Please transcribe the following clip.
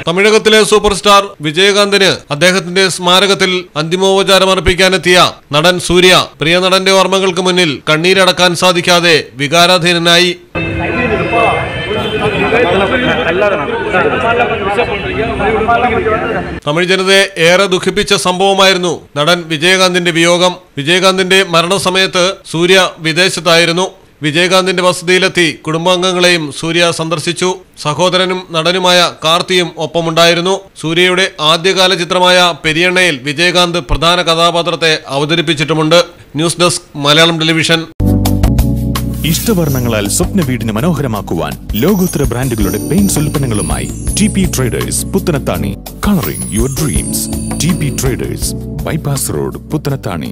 തമിഴകത്തിലെ super star വിജയകാന്തിന് അദ്ദേഹത്തിന്റെ സ്മാരകത്തിൽ അന്തിമോപചാരം അർപ്പിക്കാനെത്തിയ നടൻ സൂര്യ പ്രിയ നടന്റെ ഓർമ്മകൾക്ക് മുന്നിൽ കണ്ണീരടക്കാൻ സാധിക്കാതെ വികാരാധീനനായി തമിഴ് ജനതയെ ഏറെ ദുഃഖിപ്പിച്ച സംഭവമായിരുന്നു നടൻ വിജയകാന്തിന്റെ വിയോഗം വിജയകാന്തിന്റെ മരണസമയത്ത് സൂര്യ വിദേശത്തായിരുന്നു വിജയകാന്തിന്റെ വസതിയിലെത്തി കുടുംബാംഗങ്ങളെയും സൂര്യ സന്ദർശിച്ചു സഹോദരനും നടനുമായ കാർത്തിയും ഒപ്പമുണ്ടായിരുന്നു സൂര്യയുടെ ആദ്യകാല ചിത്രമായ പെരിയണ്ണയിൽ വിജയകാന്ത് പ്രധാന കഥാപാത്രത്തെ അവതരിപ്പിച്ചിട്ടുമുണ്ട് ന്യൂസ് ഡെസ്ക് മലയാളം ടെലിവിഷൻ ഇഷ്ടവർണ്ണങ്ങളാൽ സ്വപ്ന വീടിന് മനോഹരമാക്കുവാൻ ലോകോത്തര ബ്രാൻഡുകളുടെ പെയിന്റ്സ് ഉൽപ്പന്നങ്ങളുമായി T P traders Puthanathani colouring your dreams T P traders bypass road Puthanathani